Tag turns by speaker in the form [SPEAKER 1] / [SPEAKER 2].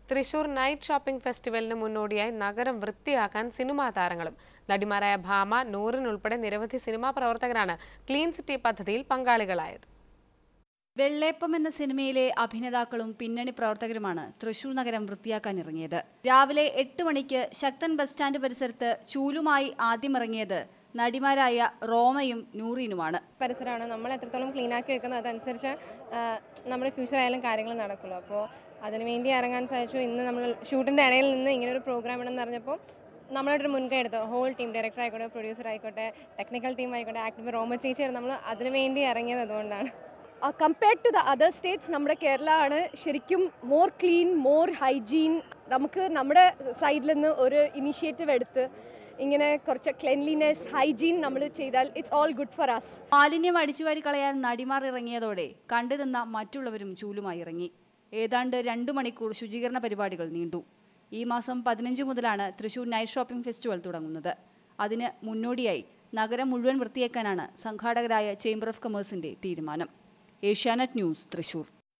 [SPEAKER 1] Thrissur night shopping ഫെസ്റ്റിവലിന് മുന്നോടിയായി നഗരം വൃത്തിയാക്കാൻ സിനിമാ താരങ്ങളും നടിമാരായ ഭാമ നൂറിൻ ഉൾപ്പെടെ നിരവധി സിനിമാ പ്രവർത്തകരാണ് ക്ലീൻ സിറ്റി പദ്ധതിയിൽ പങ്കാളികളായത്
[SPEAKER 2] വെള്ളേപ്പം എന്ന സിനിമയിലെ അഭിനേതാക്കളും പിന്നണി പ്രവർത്തകരുമാണ് തൃശൂർ നഗരം വൃത്തിയാക്കാൻ ഇറങ്ങിയത് രാവിലെ എട്ട് മണിക്ക് ശക്തൻ ബസ് സ്റ്റാൻഡ് പരിസരത്ത് ചൂലുമായി ആദ്യം ഇറങ്ങിയത് നടിമാരായ റോമയും നൂറീനുമാണ്
[SPEAKER 3] പരിസരമാണ് നമ്മൾ എത്രത്തോളം ക്ലീൻ ആക്കി വെക്കുന്നത് അതനുസരിച്ച് നമ്മുടെ ഫ്യൂച്ചർ ആയാലും കാര്യങ്ങൾ നടക്കുള്ളൂ അപ്പോൾ അതിനുവേണ്ടി ഇറങ്ങാൻ സാധിച്ചു ഇന്ന് നമ്മൾ ഷൂട്ടിൻ്റെ ഇടയിൽ നിന്ന് ഇങ്ങനെ ഒരു പ്രോഗ്രാം ഉണ്ടെന്ന് അറിഞ്ഞപ്പോൾ നമ്മളോടൊരു മുൻകൈ എടുത്തു ഹോൾ ടീം ഡയറക്ടർ ആയിക്കോട്ടെ പ്രൊഡ്യൂസർ ആയിക്കോട്ടെ ടെക്നിക്കൽ ടീം ആയിക്കോട്ടെ ആക്ടീവ് റോമ ചേച്ചി നമ്മൾ അതിനു വേണ്ടി ഇറങ്ങിയത് അതുകൊണ്ടാണ്
[SPEAKER 4] compared to the other states നമ്മുടെ കേരള ആണ് ശരിക്കും മോർ ക്ലീൻ മോർ ഹൈജീൻ നമുക്ക് നമ്മുടെ സൈഡിൽ നിന്ന് ഒരു ഇനിഷ്യേറ്റീവ് എടുത്ത് ഇങ്ങനെ കുറച്ച് ക്ലെൻലിനെസ് ഹൈജീൻ നമ്മൾ ചെയ്താൽ it's all good for us
[SPEAKER 2] മാലിന്യം അടിച്ചുവാരി കളയാൻ നടിമാർ ഇറങ്ങിയതോടെ കണ്ടുനിന്ന മറ്റുള്ളവരും ചൂലുമായി ഇറങ്ങി ഏതാണ്ട് രണ്ടു മണിക്കൂർ ശുചീകരണ പരിപാടികൾ നീണ്ടു ഈ മാസം പതിനഞ്ച് മുതലാണ് തൃശൂർ നൈറ്റ് ഷോപ്പിംഗ് ഫെസ്റ്റിവൽ തുടങ്ങുന്നത് അതിന് മുന്നോടിയായി നഗരം മുഴുവൻ വൃത്തിയാക്കാനാണ് സംഘാടകരായ ചേംബർ ഓഫ് കൊമേഴ്സിന്റെ തീരുമാനം ഏഷ്യാനെറ്റ് ന്യൂസ് തൃശൂർ